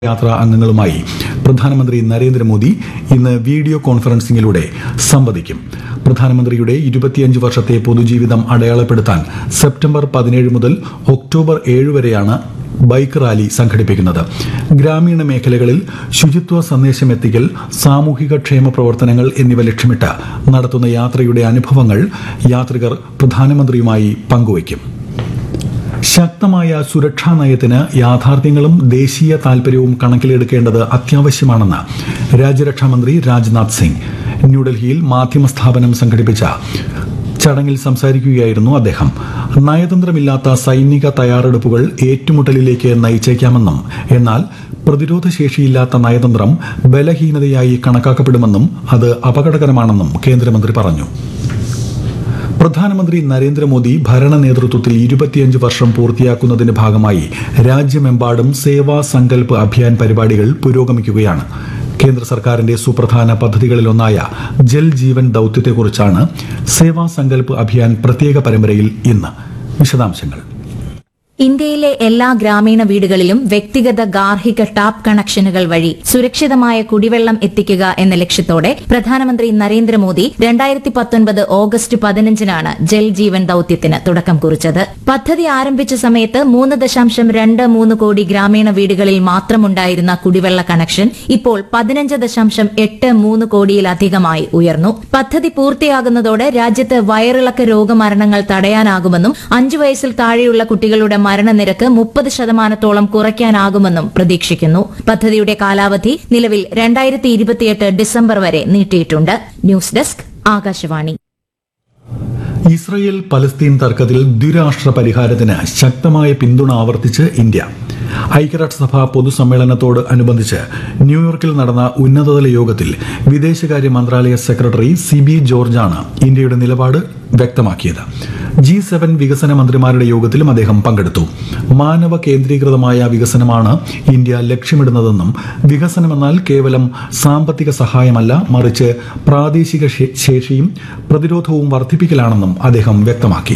യാത്രാ അംഗങ്ങളുമായി പ്രധാനമന്ത്രി നരേന്ദ്രമോദി ഇന്ന് വീഡിയോ കോൺഫറൻസിംഗിലൂടെ സംവദിക്കും പ്രധാനമന്ത്രിയുടെ ഇരുപത്തിയഞ്ച് വർഷത്തെ പൊതുജീവിതം അടയാളപ്പെടുത്താൻ സെപ്റ്റംബർ പതിനേഴ് മുതൽ ഒക്ടോബർ ഏഴ് വരെയാണ് ബൈക്ക് റാലി സംഘടിപ്പിക്കുന്നത് ഗ്രാമീണ മേഖലകളിൽ ശുചിത്വ സന്ദേശം എത്തിക്കൽ സാമൂഹിക ക്ഷേമ പ്രവർത്തനങ്ങൾ എന്നിവ ലക്ഷ്യമിട്ട് നടത്തുന്ന യാത്രയുടെ അനുഭവങ്ങൾ യാത്രികർ പ്രധാനമന്ത്രിയുമായി പങ്കുവയ്ക്കും ശക്തമായ സുരക്ഷാ നയത്തിന് യാഥാർത്ഥ്യങ്ങളും ദേശീയ താൽപര്യവും കണക്കിലെടുക്കേണ്ടത് അത്യാവശ്യമാണെന്ന് രാജ്യരക്ഷാമന്ത്രി രാജ്നാഥ് സിംഗ് ന്യൂഡൽഹിയിൽ മാധ്യമ സ്ഥാപനം സംഘടിപ്പിച്ച ചടങ്ങിൽ സംസാരിക്കുകയായിരുന്നു അദ്ദേഹം നയതന്ത്രമില്ലാത്ത സൈനിക തയ്യാറെടുപ്പുകൾ ഏറ്റുമുട്ടലിലേക്ക് നയിച്ചേക്കാമെന്നും എന്നാൽ പ്രതിരോധശേഷിയില്ലാത്ത നയതന്ത്രം ബലഹീനതയായി കണക്കാക്കപ്പെടുമെന്നും അത് അപകടകരമാണെന്നും കേന്ദ്രമന്ത്രി പറഞ്ഞു പ്രധാനമന്ത്രി നരേന്ദ്രമോദി ഭരണ നേതൃത്വത്തിൽ ഇരുപത്തിയഞ്ച് വർഷം പൂർത്തിയാക്കുന്നതിന്റെ ഭാഗമായി രാജ്യമെമ്പാടും സേവാ സങ്കല്പ് അഭിയാൻ പരിപാടികൾ പുരോഗമിക്കുകയാണ് കേന്ദ്ര സർക്കാരിന്റെ സുപ്രധാന പദ്ധതികളിലൊന്നായ ജൽ ജീവൻ ദൌത്യത്തെക്കുറിച്ചാണ് സേവാ സങ്കല്പ് അഭിയാൻ പ്രത്യേക പരമ്പരയിൽ ഇന്ന് വിശദാംശങ്ങൾ ഇന്ത്യയിലെ എല്ലാ ഗ്രാമീണ വീടുകളിലും വ്യക്തിഗത ഗാർഹിക ടാപ്പ് കണക്ഷനുകൾ വഴി സുരക്ഷിതമായ കുടിവെള്ളം എത്തിക്കുക എന്ന ലക്ഷ്യത്തോടെ പ്രധാനമന്ത്രി നരേന്ദ്രമോദി രണ്ടായിരത്തി പത്തൊൻപത് ഓഗസ്റ്റ് പതിനഞ്ചിനാണ് ജൽ ജീവൻ ദൌത്യത്തിന് തുടക്കം കുറിച്ചത് പദ്ധതി ആരംഭിച്ച സമയത്ത് മൂന്ന് ദശാംശം രണ്ട് മൂന്ന് കോടി ഗ്രാമീണ വീടുകളിൽ മാത്രമുണ്ടായിരുന്ന കുടിവെള്ള കണക്ഷൻ ഇപ്പോൾ പതിനഞ്ച് ദശാംശം എട്ട് മൂന്ന് കോടിയിലധികമായി ഉയർന്നു പദ്ധതി പൂർത്തിയാകുന്നതോടെ രാജ്യത്ത് വയറിളക്ക രോഗമരണങ്ങൾ തടയാനാകുമെന്നും അഞ്ചു വയസ്സിൽ താഴെയുള്ള കുട്ടികളുടെ മരണനിരക്ക് മുപ്പത് ശതമാനത്തോളം കുറയ്ക്കാനാകുമെന്നും പ്രതീക്ഷിക്കുന്നു പദ്ധതിയുടെ കാലാവധി നിലവിൽ രണ്ടായിരത്തി ഇരുപത്തിയെട്ട് ഡിസംബർ വരെ നീട്ടിയിട്ടുണ്ട് news desk Akashvani Israel Palestine തർക്കത്തിൽ ദ്വിരാഷ്ട്ര പരിഹാരത്തിന് ശക്തമായ പിന്തുണ ആവർത്തിച്ച് ഇന്ത്യ ഐക്യരാഷ്ട്രസഭ പൊതുസമ്മേളനത്തോട് അനുബന്ധിച്ച് ന്യൂയോർക്കിൽ നടന്ന ഉന്നതതല യോഗത്തിൽ വിദേശകാര്യ മന്ത്രാലയ സെക്രട്ടറി സിബി ജോർജാണ് ഇന്ത്യയുടെ നിലപാട് വ്യക്തമാക്കിയത് ജി സെവൻ വികസന മന്ത്രിമാരുടെ യോഗത്തിലും അദ്ദേഹം പങ്കെടുത്തു മാനവ കേന്ദ്രീകൃതമായ വികസനമാണ് ഇന്ത്യ ലക്ഷ്യമിടുന്നതെന്നും വികസനമെന്നാൽ കേവലം സാമ്പത്തിക സഹായമല്ല മറിച്ച് പ്രാദേശിക ശേ- ശേഷിയും പ്രതിരോധവും വർദ്ധിപ്പിക്കലാണെന്നും അദ്ദേഹം വ്യക്തമാക്കി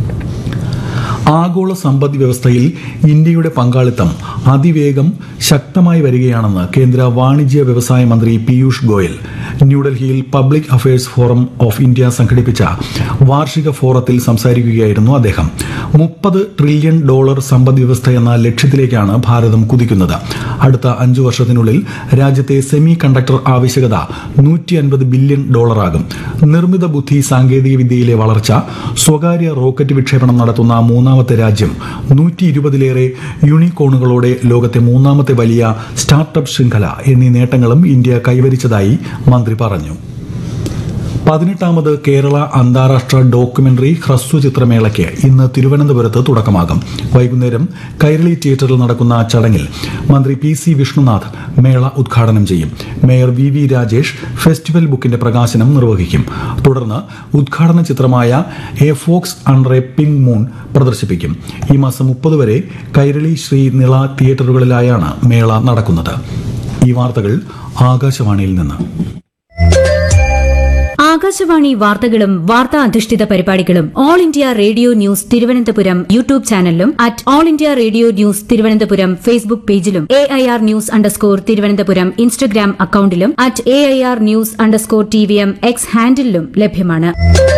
ആഗോള സമ്പദ് വ്യവസ്ഥയിൽ ഇന്ത്യയുടെ പങ്കാളിത്തം അതിവേഗം ശക്തമായി വരികയാണെന്ന് കേന്ദ്ര വാണിജ്യ വ്യവസായ മന്ത്രി പീയൂഷ് ഗോയൽ ന്യൂഡൽഹിയിൽ public affairs forum of India സംഘടിപ്പിച്ച വാർഷിക ഫോറത്തിൽ സംസാരിക്കുകയായിരുന്നു അദ്ദേഹം മുപ്പത് ട്രില്യൺ ഡോളർ സമ്പദ് വ്യവസ്ഥ എന്ന ലക്ഷ്യത്തിലേക്കാണ് ഭാരതം കുതിക്കുന്നത് അടുത്ത അഞ്ചു വർഷത്തിനുള്ളിൽ രാജ്യത്തെ സെമി കണ്ടക്ടർ ആവശ്യകത നൂറ്റി അൻപത് ബില്യൺ ഡോളറാകും നിർമ്മിത ബുദ്ധി സാങ്കേതിക വിദ്യയിലെ വളർച്ച സ്വകാര്യ റോക്കറ്റ് വിക്ഷേപണം നടത്തുന്ന മൂന്നാമത്തെ രാജ്യം നൂറ്റി ഇരുപതിലേറെ യൂണിക്കോണുകളോടെ ലോകത്തെ മൂന്നാമത്തെ വലിയ സ്റ്റാർട്ടപ്പ് ശൃംഖല എന്നീ നേട്ടങ്ങളും ഇന്ത്യ കൈവരിച്ചതായി മന്ത്രി പറഞ്ഞു പതിനെട്ടാമത് കേരള അന്താരാഷ്ട്ര ഡോക്യുമെന്ററി ഹ്രസ്വചിത്രമേളയ്ക്ക് ഇന്ന് തിരുവനന്തപുരത്ത് തുടക്കമാകും വൈകുന്നേരം കൈരളി തിയേറ്ററിൽ നടക്കുന്ന ചടങ്ങിൽ മന്ത്രി പി സി വിഷ്ണുനാഥ് മേള ഉദ്ഘാടനം ചെയ്യും mayor V V Rajesh festival ബുക്കിന്റെ പ്രകാശനം നിർവഹിക്കും തുടർന്ന് ഉദ്ഘാടന ചിത്രമായ a fox under a pink moon പ്രദർശിപ്പിക്കും ഈ മാസം മുപ്പത് വരെ കൈരളി ശ്രീ നിള തിയേറ്ററുകളിലായാണ് മേള നടക്കുന്നത് ഈ വാർത്തകൾ ആകാശവാണിയിൽ നിന്ന് ആകാശവാണി വാർത്തകളും വാർത്താ അധിഷ്ഠിത പരിപാടികളും All India Radio news Thiruvananthapuram YouTube ചാനലിലും at All India Radio news Thiruvananthapuram Facebook പേജിലും A I R news underscore Thiruvananthapuram Instagram അക്കൌണ്ടിലും at A I R news underscore T V M X ഹാൻഡിലും ലഭ്യമാണ്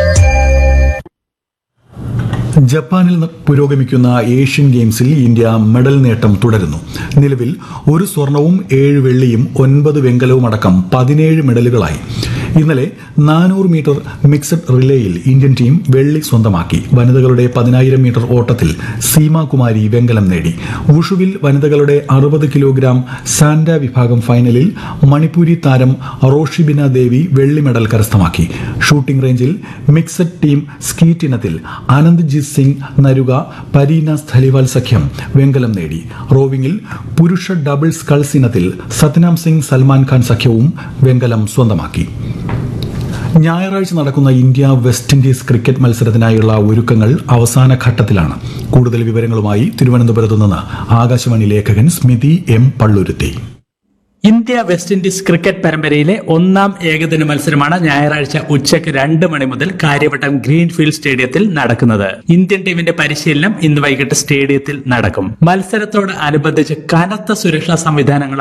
ജപ്പാനിൽ ന- പുരോഗമിക്കുന്ന ഏഷ്യൻ ഗെയിംസിൽ ഇന്ത്യ മെഡൽ നേട്ടം തുടരുന്നു നിലവിൽ ഒരു സ്വർണവും ഏഴ് വെള്ളിയും ഒൻപത് വെങ്കലവും അടക്കം പതിനേഴ് മെഡലുകളായി ഇന്നലെ നാനൂറ് മീറ്റർ മിക്സഡ് റിലേയിൽ ഇന്ത്യൻ ടീം വെള്ളി സ്വന്തമാക്കി വനിതകളുടെ പതിനായിരം മീറ്റർ ഓട്ടത്തിൽ സീമാകുമാരി വെങ്കലം നേടി വുഷുവിൽ വനിതകളുടെ അറുപത് കിലോഗ്രാം സാൻഡ വിഭാഗം ഫൈനലിൽ മണിപ്പൂരി താരം റോഷിബിന ദേവി വെള്ളി മെഡൽ കരസ്ഥമാക്കി ഷൂട്ടിംഗ് റേഞ്ചിൽ മിക്സഡ് ടീം സ്കീറ്റ് ഇനത്തിൽ ആനന്ദ്ജിത് സിംഗ് നരുക പരീന സ്ഥലിവാൽ സഖ്യം വെങ്കലം നേടി റോവിംഗിൽ പുരുഷ ഡബിൾ സ്കൾസ് ഇനത്തിൽ സത്നാം സിംഗ് സൽമാൻ ഖാൻ സഖ്യവും വെങ്കലം സ്വന്തമാക്കി ഞായറാഴ്ച നടക്കുന്ന ഇന്ത്യ വെസ്റ്റ് ഇൻഡീസ് ക്രിക്കറ്റ് മത്സരത്തിനായുള്ള ഒരുക്കങ്ങൾ അവസാന ഘട്ടത്തിലാണ് കൂടുതൽ വിവരങ്ങളുമായി തിരുവനന്തപുരത്ത് നിന്ന് ആകാശവാണി ലേഖകൻ Smithi M Palluruthy India West Indies cricket പരമ്പരയിലെ ഒന്നാം ഏകദിന മത്സരമാണ് ഞായറാഴ്ച ഉച്ചയ്ക്ക് രണ്ട് മണി മുതൽ കാര്യവട്ടം ഗ്രീൻഫീൽഡ് സ്റ്റേഡിയത്തിൽ നടക്കുന്നത് ഇന്ത്യൻ ടീമിന്റെ പരിശീലനം ഇന്ന് വൈകിട്ട് സ്റ്റേഡിയത്തിൽ നടക്കും മത്സരത്തോട് അനുബന്ധിച്ച് കനത്ത സുരക്ഷാ സംവിധാനങ്ങൾ